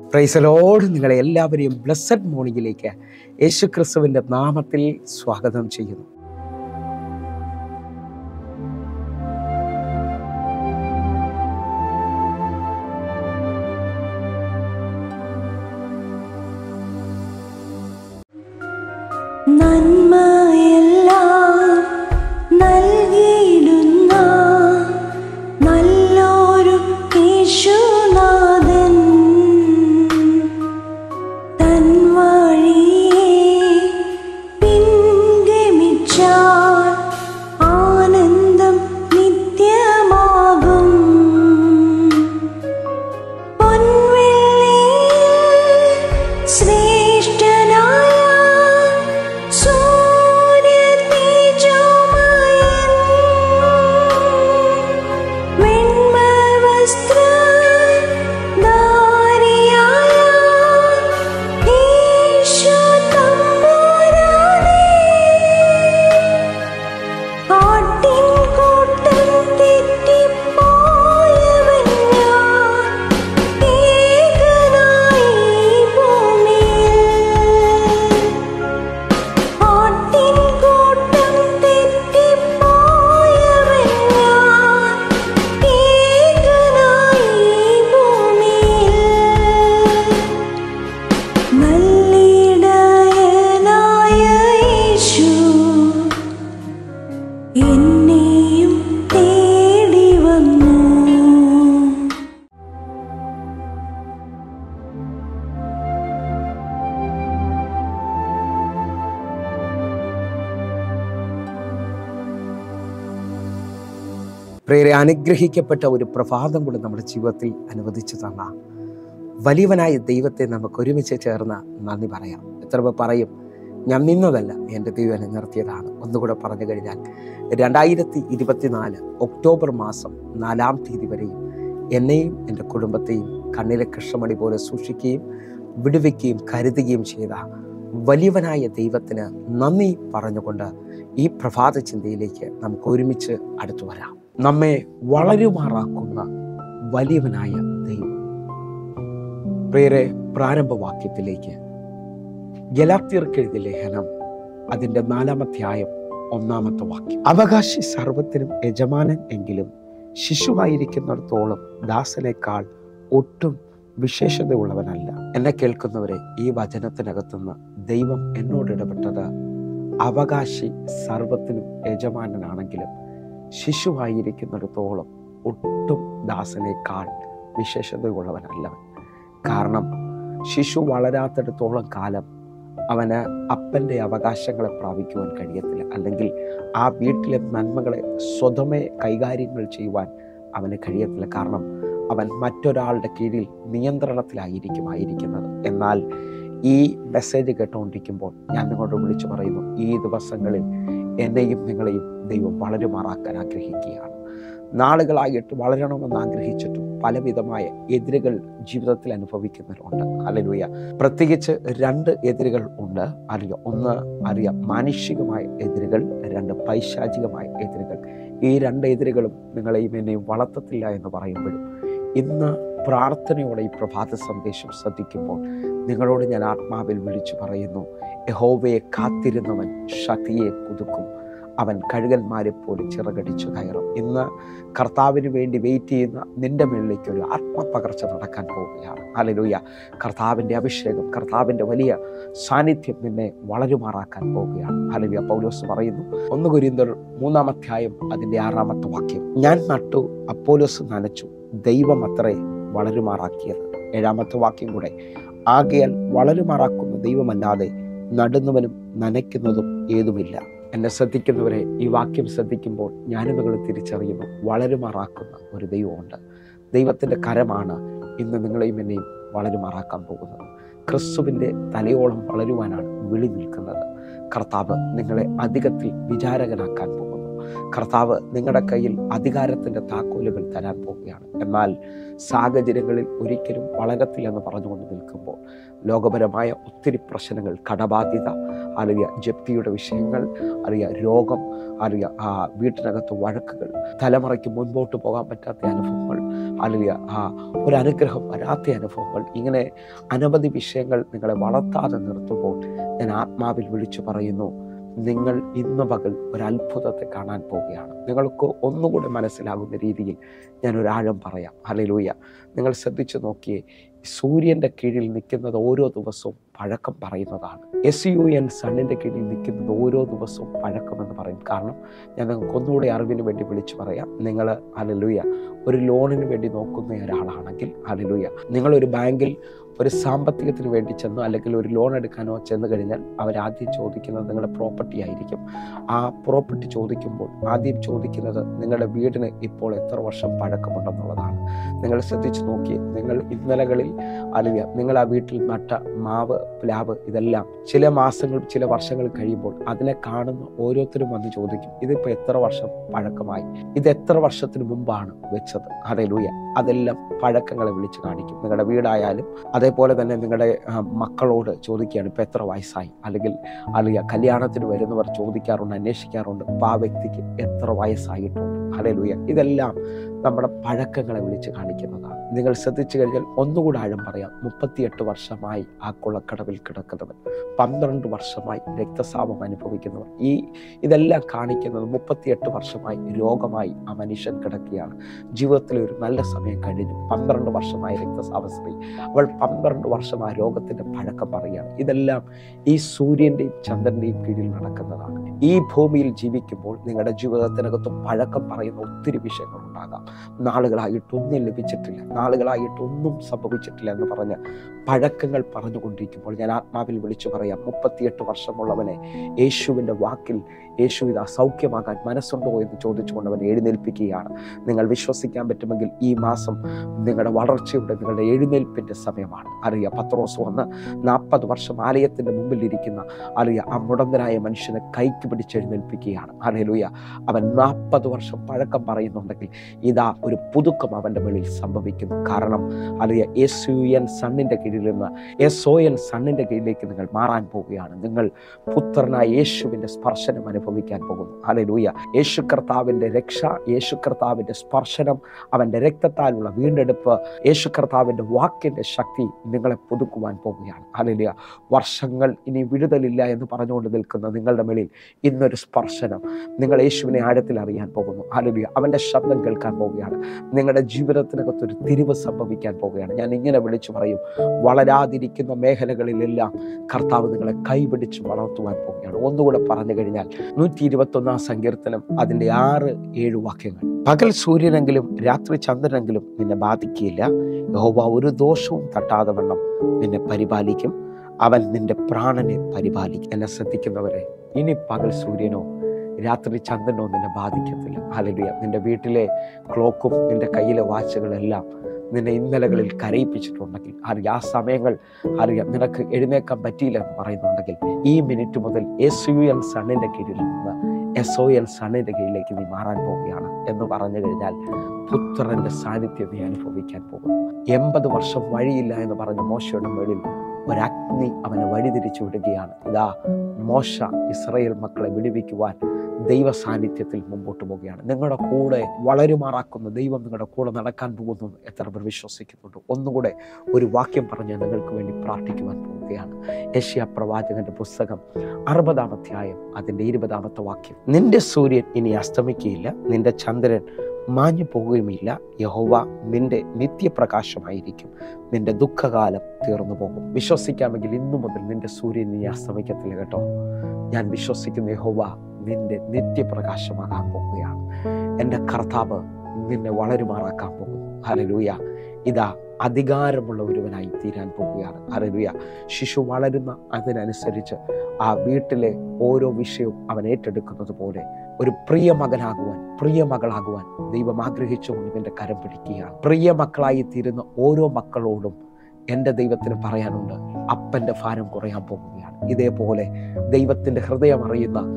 പ്രൈസലോട് നിങ്ങളെ എല്ലാവരെയും ബ്ലസ്സഡ് മോർണിംഗിലേക്ക് യേശു ക്രിസ്തുവിൻ്റെ നാമത്തിൽ സ്വാഗതം ചെയ്യുന്നു നന്മയെല്ലാം നൽകിയിടുന്ന നല്ലൊരു യേശുനാഥൻ തൻ വഴിയെ പിൻഗമിച്ചാൽ ആനന്ദം നിത്യമാകും പൊൻവെള്ളിയിൽ ശ്രേഷ്ഠനായ സൂര്യതേജോമയൻ വെണ്മവസ്ത്രധാരിയായ യേശു തമ്പുരാനേ ആട്ടിൻകൂട്ടം തെറ്റിപ്പോയവൻ ഞാൻ ഏകനായി ഭൂമിയിൽ ആട്ടിൻകൂട്ടം തെറ്റിപ്പോയവൻ ഞാൻ ഏകനായി ഭൂമിയിൽ നല്ലിടയനായ യേശു എന്നെയും തേടി വന്നു പ്രിയരെ അനുഗ്രഹിക്കപ്പെട്ട ഒരു പ്രഭാതം കൂടി നമ്മുടെ ജീവിതത്തിൽ അനുവദിച്ചു തന്ന വലിയവനായ ദൈവത്തെ നമുക്ക് ഒരുമിച്ച് ചേർന്ന് നന്ദി പറയാം എത്ര പേർ പറയും ഞാൻ നിന്നതല്ല എൻ്റെ ദൈവം എന്നെ നിർത്തിയതാണ് ഒന്നുകൂടെ പറഞ്ഞു കഴിഞ്ഞാൽ രണ്ടായിരത്തി ഇരുപത്തിനാല് ഒക്ടോബർ മാസം നാലാം തീയതി വരെയും എന്നെയും എൻ്റെ കുടുംബത്തെയും കണ്ണിലെ കൃഷ്ണമണി പോലെ സൂക്ഷിക്കുകയും വിടുവിക്കുകയും കരുതുകയും ചെയ്ത വലിയവനായ ദൈവത്തിന് നന്ദി പറഞ്ഞുകൊണ്ട് ഈ പ്രഭാത ചിന്തയിലേക്ക് നമുക്ക് ഒരുമിച്ച് അടുത്തു വരാം നമ്മെ വളരുമാറാക്കുന്ന വലിയവനായ ദൈവം പ്രിയരെ പ്രാരംഭവാക്യത്തിലേക്ക് ഗലാത്യർക്കെഴുതിയ ലേഖനം അതിൻ്റെ നാലാമധ്യായം ഒന്നാമത്തെ വാക്യം അവകാശി സർവത്തിനും യജമാനൻ എങ്കിലും ശിശുവായിരിക്കുന്നിടത്തോളം ദാസനേക്കാൾ ഒട്ടും വിശേഷതയുള്ളവനല്ല എന്നെ കേൾക്കുന്നവരെ ഈ വചനത്തിനകത്തുനിന്ന് ദൈവം എന്നോട് ഇടപെട്ടത് അവകാശി സർവത്തിനും യജമാനനാണെങ്കിലും ശിശുവായിരിക്കുന്നിടത്തോളം ഒട്ടും ദാസനേക്കാൾ വിശേഷതയുള്ളവനല്ലവൻ കാരണം ശിശു വളരാത്തിടത്തോളം കാലം അവന് അപ്പൻ്റെ അവകാശങ്ങളെ പ്രാപിക്കുവാൻ കഴിയത്തില്ല അല്ലെങ്കിൽ ആ വീട്ടിലെ നന്മകളെ സ്വതമേ കൈകാര്യങ്ങൾ ചെയ്യുവാൻ അവന് കഴിയത്തില്ല കാരണം അവൻ മറ്റൊരാളുടെ കീഴിൽ നിയന്ത്രണത്തിലായിരിക്കും ആയിരിക്കുന്നത് എന്നാൽ ഈ മെസ്സേജ് കേട്ടുകൊണ്ടിരിക്കുമ്പോൾ ഞാൻ നിങ്ങളോട് വിളിച്ചു പറയുന്നു ഈ ദിവസങ്ങളിൽ എന്നെയും നിങ്ങളെയും ദൈവം വളരുമാറാക്കാൻ ആഗ്രഹിക്കുകയാണ് നാളുകളായിട്ട് വളരണമെന്ന് ആഗ്രഹിച്ചിട്ടും പലവിധമായ എതിരുകൾ ജീവിതത്തിൽ അനുഭവിക്കുന്നവരുണ്ട് അല്ലേലൂയ പ്രത്യേകിച്ച് രണ്ട് എതിരുകൾ ഉണ്ട് അറിയാം ഒന്ന് അറിയാം മാനുഷികമായ എതിരുകൾ രണ്ട് പൈശാചികമായ എതിരുകൾ ഈ രണ്ട് എതിരുകളും നിങ്ങളെയും എന്നെയും വളർത്തത്തില്ല എന്ന് പറയുമ്പോഴും ഇന്ന് പ്രാർത്ഥനയോടെ ഈ പ്രഭാത സന്ദേശം ശ്രദ്ധിക്കുമ്പോൾ നിങ്ങളോട് ഞാൻ ആത്മാവിൽ വിളിച്ചു പറയുന്നു യഹോവയെ കാത്തിരുന്നവൻ ശക്തിയെ പുതുക്കും അവൻ കഴുകന്മാരെ പോലെ ചിറകടിച്ചു കയറും ഇന്ന് കർത്താവിന് വേണ്ടി വെയിറ്റ് ചെയ്യുന്ന നിന്റെ മുകളിലേക്ക് ഒരു ആത്മപകർച്ച നടക്കാൻ പോവുകയാണ് അലലൂയ കർത്താവിൻ്റെ അഭിഷേകം കർത്താവിൻ്റെ വലിയ സാന്നിധ്യം നിന്നെ വളരുമാറാക്കാൻ പോവുകയാണ് അലലുയ പൗലോസ് പറയുന്നു ഒന്ന് കുരിന്തർ മൂന്നാം അധ്യായം അതിൻ്റെ ആറാമത്തെ വാക്യം ഞാൻ നട്ടു അപ്പോലോസ് നനച്ചു ദൈവം അത്രേ വളരുമാറാക്കിയത് ഏഴാമത്തെ വാക്യം കൂടെ ആകയാൽ വളരുമാറാക്കുന്ന ദൈവമല്ലാതെ നടുന്നവനും നനയ്ക്കുന്നതും ഏതുമില്ല എന്നെ ശ്രദ്ധിക്കുന്നവരെ ഈ വാക്യം ശ്രദ്ധിക്കുമ്പോൾ ഞാനും നിങ്ങൾ തിരിച്ചറിയുന്നു വളരുമാറാക്കുന്ന ഒരു ദൈവമുണ്ട് ദൈവത്തിൻ്റെ കരമാണ് ഇന്ന് നിങ്ങളെയും എന്നെയും വളരുമാറാക്കാൻ പോകുന്നത് ക്രിസ്തുവിൻ്റെ തലയോളം വളരുവാനാണ് വിളി നിൽക്കുന്നത് കർത്താവ് നിങ്ങളെ അധികത്തിൽ വിചാരകനാക്കാൻ പോകുന്നു കർത്താവ് നിങ്ങളുടെ കയ്യിൽ അധികാരത്തിൻ്റെ താക്കോലുകൾ തരാൻ പോവുകയാണ് എന്നാൽ സാഹചര്യങ്ങളിൽ ഒരിക്കലും വളരത്തില്ലെന്ന് പറഞ്ഞുകൊണ്ട് നിൽക്കുമ്പോൾ ലോകപരമായ ഒത്തിരി പ്രശ്നങ്ങൾ കടബാധ്യത അല്ലെങ്കിൽ ജപ്തിയുടെ വിഷയങ്ങൾ അല്ലെങ്കിൽ രോഗം അല്ലെങ്കിൽ ആ വീട്ടിനകത്ത് വഴക്കുകൾ തലമുറയ്ക്ക് മുൻപോട്ട് പോകാൻ പറ്റാത്ത അനുഭവങ്ങൾ അല്ലെങ്കിൽ ആ ഒരു അനുഗ്രഹം വരാത്ത അനുഭവങ്ങൾ ഇങ്ങനെ അനവധി വിഷയങ്ങൾ നിങ്ങളെ വളർത്താതെ നിർത്തുമ്പോൾ ഞാൻ ആത്മാവിൽ വിളിച്ചു പറയുന്നു നിങ്ങൾ ഇന്ന് പകൽ ഒരു അത്ഭുതത്തെ കാണാൻ പോവുകയാണ് നിങ്ങൾക്ക് ഒന്നുകൂടെ മനസ്സിലാകുന്ന രീതിയിൽ ഞാൻ ഒരാഴം പറയാം ഹലലൂയ നിങ്ങൾ ശ്രദ്ധിച്ചു നോക്കിയേ സൂര്യൻ്റെ കീഴിൽ നിൽക്കുന്നത് ഓരോ ദിവസവും പഴക്കം പറയുന്നതാണ് എസ് യു എൻ സണ്ണിൻ്റെ കീഴിൽ നിൽക്കുന്നത് ഓരോ ദിവസവും പഴക്കമെന്ന് പറയും കാരണം ഞാൻ നിങ്ങൾക്ക് ഒന്നുകൂടെ അറിവിന് വേണ്ടി വിളിച്ചു പറയാം നിങ്ങൾ ഹലലൂയ ഒരു ലോണിന് വേണ്ടി നോക്കുന്ന ഒരാളാണെങ്കിൽ ഹലലൂയ നിങ്ങളൊരു ബാങ്കിൽ ഒരു സാമ്പത്തികത്തിന് വേണ്ടി ചെന്നോ അല്ലെങ്കിൽ ഒരു ലോൺ എടുക്കാനോ ചെന്ന് കഴിഞ്ഞാൽ അവരാദ്യം ചോദിക്കുന്നത് നിങ്ങളുടെ പ്രോപ്പർട്ടി ആയിരിക്കും ആ പ്രോപ്പർട്ടി ചോദിക്കുമ്പോൾ ആദ്യം ചോദിക്കുന്നത് നിങ്ങളുടെ വീടിന് ഇപ്പോൾ എത്ര വർഷം പഴക്കമുണ്ടെന്നുള്ളതാണ് നിങ്ങൾ ശ്രദ്ധിച്ച് നോക്കി നിങ്ങൾ ഇന്നലകളിൽ അല്ലെങ്കിൽ നിങ്ങൾ ആ വീട്ടിൽ നട്ട മാവ് പ്ലാവ് ഇതെല്ലാം ചില മാസങ്ങൾ ചില വർഷങ്ങൾ കഴിയുമ്പോൾ അതിനെ കാണുന്ന ഓരോരുത്തരും വന്ന് ചോദിക്കും ഇതിപ്പോൾ എത്ര വർഷം പഴക്കമായി ഇത് എത്ര വർഷത്തിന് മുമ്പാണ് വെച്ചത് ഹലലൂയ അതെല്ലാം പഴക്കങ്ങളെ വിളിച്ച് കാണിക്കും നിങ്ങളുടെ വീടായാലും അതേപോലെ തന്നെ നിങ്ങളുടെ ആ, മക്കളോട് ചോദിക്കുകയാണ് ഇപ്പം എത്ര വയസ്സായി അല്ലെങ്കിൽ അല്ലെങ്കിൽ കല്യാണത്തിന് വരുന്നവർ ചോദിക്കാറുണ്ട് അന്വേഷിക്കാറുണ്ട് അപ്പം ആ വ്യക്തിക്ക് എത്ര വയസ്സായിട്ടുണ്ട് ഹലലൂയ ഇതെല്ലാം നമ്മുടെ പഴക്കങ്ങളെ വിളിച്ച് കാണിക്കുന്നതാണ് നിങ്ങൾ ശ്രദ്ധിച്ചു കഴിഞ്ഞാൽ ഒന്നുകൂടെ ആഴം പറയാം മുപ്പത്തിയെട്ട് വർഷമായി ആ കുളക്കടവിൽ കിടക്കുന്നവൻ പന്ത്രണ്ട് വർഷമായി രക്തസ്രാവം അനുഭവിക്കുന്നവർ ഈ ഇതെല്ലാം കാണിക്കുന്നത് മുപ്പത്തിയെട്ട് വർഷമായി രോഗമായി ആ മനുഷ്യൻ കിടക്കുകയാണ് ജീവിതത്തിൽ ഒരു നല്ല സമയം കഴിഞ്ഞു പന്ത്രണ്ട് വർഷമായി രക്തസ്രാവ സ്ത്രീ അവൾ പന്ത്രണ്ട് വർഷം ആ രോഗത്തിന്റെ പഴക്കം പറയുകയാണ് ഇതെല്ലാം ഈ സൂര്യന്റെയും ചന്ദ്രന്റെയും കീഴിൽ നടക്കുന്നതാണ് ഈ ഭൂമിയിൽ ജീവിക്കുമ്പോൾ നിങ്ങളുടെ ജീവിതത്തിനകത്ത് പഴക്കം പറയുന്ന ഒത്തിരി വിഷയങ്ങൾ ഉണ്ടാകാം നാളുകളായിട്ട് ഒന്നും ലഭിച്ചിട്ടില്ല നാളുകളായിട്ട് ഒന്നും സംഭവിച്ചിട്ടില്ല എന്ന് പറഞ്ഞ് പഴക്കങ്ങൾ പറഞ്ഞുകൊണ്ടിരിക്കുമ്പോൾ ഞാൻ ആത്മാവിൽ വിളിച്ചു പറയാം മുപ്പത്തിയെട്ട് വർഷമുള്ളവനെ യേശുവിൻ്റെ വാക്കിൽ യേശു ഇത് അസൗഖ്യമാകാൻ മനസ്സുണ്ടോ എന്ന് ചോദിച്ചുകൊണ്ട് അവൻ എഴുന്നേൽപ്പിക്കുകയാണ് നിങ്ങൾ വിശ്വസിക്കാൻ പറ്റുമെങ്കിൽ ഈ മാസം നിങ്ങളുടെ വളർച്ചയുടെ നിങ്ങളുടെ എഴുന്നേൽപ്പിൻ്റെ സമയമാണ് അറിയാം പത്രോസ് വന്ന് നാൽപ്പത് വർഷം ആലയത്തിൻ്റെ മുമ്പിൽ ഇരിക്കുന്ന അറിയാം ആ മുടന്തനായ മനുഷ്യനെ കൈക്ക് പിടിച്ചെഴുന്നേൽപ്പിക്കുകയാണ് അലലുയ അവൻ നാൽപ്പത് വർഷം പഴക്കം പറയുന്നുണ്ടെങ്കിൽ ഇതാ ഒരു പുതുക്കം അവൻ്റെ വെളിയിൽ സംഭവിക്കുന്നു കാരണം അറിയ എസ് യു എൻ സണ്ണിൻ്റെ കീഴിൽ നിന്ന് എസ് ഒ എൻ സണ്ണിൻ്റെ കീഴിലേക്ക് നിങ്ങൾ മാറാൻ പോവുകയാണ് നിങ്ങൾ പുത്രനായ യേശുവിൻ്റെ സ്പർശനം അനുഭവിക്കാൻ പോകുന്നു അലലൂയ യേശു കർത്താവിൻ്റെ രക്ഷ യേശു കർത്താവിൻ്റെ സ്പർശനം അവൻ്റെ രക്തത്താലുള്ള വീണ്ടെടുപ്പ് യേശു കർത്താവിൻ്റെ വാക്കിൻ്റെ ശക്തി നിങ്ങളെ പുതുക്കുവാൻ പോവുകയാണ് അലലിയ വർഷങ്ങൾ ഇനി വിടുതലില്ല എന്ന് പറഞ്ഞുകൊണ്ട് നിൽക്കുന്ന നിങ്ങളുടെ മേളിൽ ഇന്നൊരു സ്പർശനം നിങ്ങൾ യേശുവിനെ ആഴത്തിൽ അറിയാൻ പോകുന്നു അലലിയ അവൻ്റെ ശബ്ദം കേൾക്കാൻ പോവുകയാണ് നിങ്ങളുടെ ജീവിതത്തിനകത്ത് ഒരു തിരിവ് സംഭവിക്കാൻ പോവുകയാണ് ഞാൻ ഇങ്ങനെ വിളിച്ചു പറയും വളരാതിരിക്കുന്ന മേഖലകളിലെല്ലാം കർത്താവ് നിങ്ങളെ കൈപിടിച്ച് വളർത്തുവാൻ പോവുകയാണ് ഒന്നുകൂടെ പറഞ്ഞു കഴിഞ്ഞാൽ നൂറ്റി ഇരുപത്തൊന്നാം സങ്കീർത്തനം അതിൻ്റെ ആറ് ഏഴ് വാക്യങ്ങൾ പകൽ സൂര്യനെങ്കിലും രാത്രി ചന്ദ്രനെങ്കിലും നിന്നെ ബാധിക്കുകയില്ല യഹോവ ഒരു ദോഷവും തട്ടാതെ വണ്ണം നിന്നെ പരിപാലിക്കും അവൻ നിന്റെ പ്രാണനെ പരിപാലിക്കും എന്നെ ശ്രദ്ധിക്കുന്നവരെ ഇനി പകൽ സൂര്യനോ രാത്രി ചന്ദ്രനോ നിന്നെ ബാധിക്കത്തില്ല ഹല്ലേലൂയ നിന്റെ വീട്ടിലെ ക്ലോക്കും നിന്റെ കയ്യിലെ വാച്ചുകളെല്ലാം നിന്നെ ഇന്നലകളിൽ കരയിപ്പിച്ചിട്ടുണ്ടെങ്കിൽ അറിയാം ആ സമയങ്ങൾ അറിയാം നിനക്ക് എഴുന്നേക്കാൻ പറ്റിയില്ല എന്ന് പറയുന്നുണ്ടെങ്കിൽ ഈ മിനിറ്റ് മുതൽ എസ് യു എൻ സണ്ണിൻ്റെ കീഴിൽ നിന്ന് എസ് ഒ എൻ സണ്ണിൻ്റെ കീഴിലേക്ക് നീ മാറാൻ പോവുകയാണ് എന്ന് പറഞ്ഞു കഴിഞ്ഞാൽ പുത്രന്റെ സാന്നിധ്യം നീ അനുഭവിക്കാൻ പോകുന്നു എൺപത് വർഷം വഴിയില്ല എന്ന് പറഞ്ഞ മോശയുടെ മേളിൽ ഒരഗ്നി അവനെ വഴിതിരിച്ചു വിടുകയാണ് ഇതാ മോശ ഇസ്രയേൽ മക്കളെ വിടുവിക്കുവാൻ ദൈവ സാന്നിധ്യത്തിൽ മുമ്പോട്ട് പോവുകയാണ് നിങ്ങളുടെ കൂടെ വളരുമാറാക്കുന്ന ദൈവം നിങ്ങളുടെ കൂടെ നടക്കാൻ പോകുന്നു എന്ന് എത്ര പേർ വിശ്വസിക്കുന്നുണ്ട് ഒന്നുകൂടെ ഒരു വാക്യം പറഞ്ഞ് നിങ്ങൾക്ക് വേണ്ടി പ്രാർത്ഥിക്കുവാൻ പോവുകയാണ് യശ്യ പ്രവാചകന്റെ പുസ്തകം അറുപതാം അധ്യായം അതിൻ്റെ ഇരുപതാമത്തെ വാക്യം നിന്റെ സൂര്യൻ ഇനി അസ്തമിക്കുകയില്ല നിന്റെ ചന്ദ്രൻ മാഞ്ഞു പോകുകയുമില്ല യഹോവ നിന്റെ നിത്യപ്രകാശമായിരിക്കും നിന്റെ ദുഃഖകാലം തീർന്നു പോകും വിശ്വസിക്കാമെങ്കിൽ ഇന്നു മുതൽ നിന്റെ സൂര്യൻ ഇനി അസ്തമിക്കത്തില്ല കേട്ടോ ഞാൻ വിശ്വസിക്കുന്ന യഹോവ നിന്റെ നിത്യപ്രകാശമാകാൻ പോവുകയാണ് എൻ്റെ കർത്താവ് നിന്നെ വളരുമാറാക്കാൻ പോകുന്നു ഹലലൂയ ഇതാ അധികാരമുള്ള ഒരുവനായി തീരാൻ പോവുകയാണ് ഹലലൂയ ശിശു വളരുന്ന അതിനനുസരിച്ച് ആ വീട്ടിലെ ഓരോ വിഷയവും അവൻ ഏറ്റെടുക്കുന്നത് പോലെ ഒരു പ്രിയ മകനാകുവാൻ പ്രിയ മകളാകുവാൻ ദൈവം ആഗ്രഹിച്ചുകൊണ്ട് നിന്റെ കരം പിടിക്കുകയാണ് പ്രിയ മക്കളായി തീരുന്ന ഓരോ മക്കളോടും എൻ്റെ ദൈവത്തിന് പറയാനുണ്ട് അപ്പൻ്റെ ഭാരം കുറയാൻ പോകുകയാണ് ഇതേപോലെ ദൈവത്തിൻ്റെ ഹൃദയം അറിയുന്ന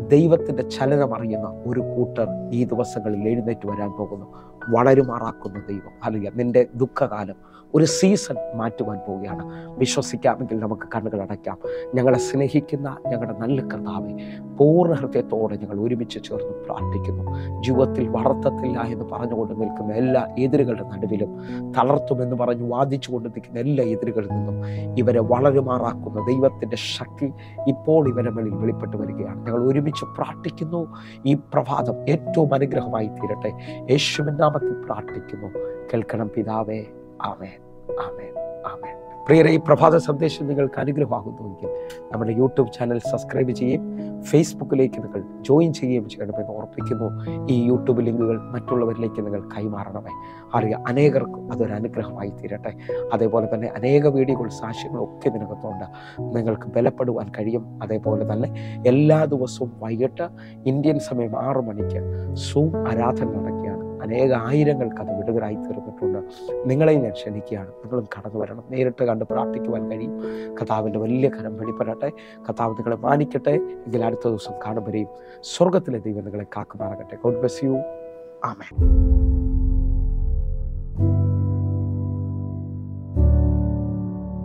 ദൈവത്തിൻ്റെ ചലനം അറിയുന്ന ഒരു കൂട്ടർ ഈ ദിവസങ്ങളിൽ എഴുന്നേറ്റ് വരാൻ പോകുന്നു വളരുമാറാക്കുന്ന ദൈവം അല്ലെങ്കിൽ നിന്റെ ദുഃഖകാലം ഒരു സീസൺ മാറ്റുവാൻ പോവുകയാണ് വിശ്വസിക്കാമെങ്കിൽ നമുക്ക് കണ്ണുകൾ അടയ്ക്കാം ഞങ്ങളെ സ്നേഹിക്കുന്ന ഞങ്ങളുടെ നല്ല കർത്താവെ പൂർണ്ണ ഹൃദയത്തോടെ ഞങ്ങൾ ഒരുമിച്ച് ചേർന്ന് പ്രാർത്ഥിക്കുന്നു ജീവിതത്തിൽ വളർത്തത്തില്ല എന്ന് പറഞ്ഞുകൊണ്ട് നിൽക്കുന്ന എല്ലാ എതിരുകളുടെ നടുവിലും തളർത്തുമെന്ന് പറഞ്ഞ് വാദിച്ചുകൊണ്ട് നിൽക്കുന്ന എല്ലാ എതിരുകളിൽ നിന്നും ഇവരെ വളരുമാറാക്കുന്ന ദൈവത്തിൻ്റെ ശക്തി ഇപ്പോൾ ഇവരുടെ മേളിൽ വെളിപ്പെട്ട് വരികയാണ് ഞങ്ങൾ ഒരുമിച്ച് പ്രാർത്ഥിക്കുന്നു ഈ പ്രഭാതം ഏറ്റവും അനുഗ്രഹമായി തീരട്ടെ യേശുവിൻ നാമത്തിൽ പ്രാർത്ഥിക്കുന്നു കേൾക്കണം പിതാവേ ആമേൻ ആമേൻ ആമേൻ പ്രിയരെ ഈ പ്രഭാത സന്ദേശം നിങ്ങൾക്ക് അനുഗ്രഹമാകുന്നുവെങ്കിൽ നമ്മുടെ യൂട്യൂബ് ചാനൽ സബ്സ്ക്രൈബ് ചെയ്യുകയും ഫേസ്ബുക്കിലേക്ക് നിങ്ങൾ ജോയിൻ ചെയ്യുകയും ചെയ്യണമെന്ന് ഓർപ്പിക്കുന്നു ഈ യൂട്യൂബ് ലിങ്കുകൾ മറ്റുള്ളവരിലേക്ക് നിങ്ങൾ കൈമാറണമേ അറിയാം അനേകർക്കും അതൊരു അനുഗ്രഹമായി തീരട്ടെ അതേപോലെ തന്നെ അനേക വീഡിയോകൾ സാക്ഷ്യങ്ങളും ഒക്കെ ഇതിനകത്തുണ്ട് നിങ്ങൾക്ക് ബലപ്പെടുവാൻ കഴിയും അതേപോലെ തന്നെ എല്ലാ ദിവസവും വൈകിട്ട് ഇന്ത്യൻ സമയം ആറു മണിക്ക് സൂം ആരാധന നടക്കുകയാണ് അനേക ആയിരങ്ങൾക്ക് അത് വിടുതലായി തീർന്നിട്ടുണ്ട് നിങ്ങളെ ഞാൻ ക്ഷണിക്കുകയാണ് നിങ്ങളും കടന്നു വരണം നേരിട്ട് കണ്ട് പ്രാർത്ഥിക്കുവാൻ കഴിയും കഥാവിൻ്റെ വലിയ കരം വെളിപ്പെടട്ടെ കഥാവ് നിങ്ങളെ മാനിക്കട്ടെ എങ്കിൽ അടുത്ത ദിവസം കാണുമ്പോഴേയും സ്വർഗത്തിലെ ദൈവം നിങ്ങളെ കാക്കുമാറാകട്ടെ ഗോഡ് ബ്ലസ് യു ആമേ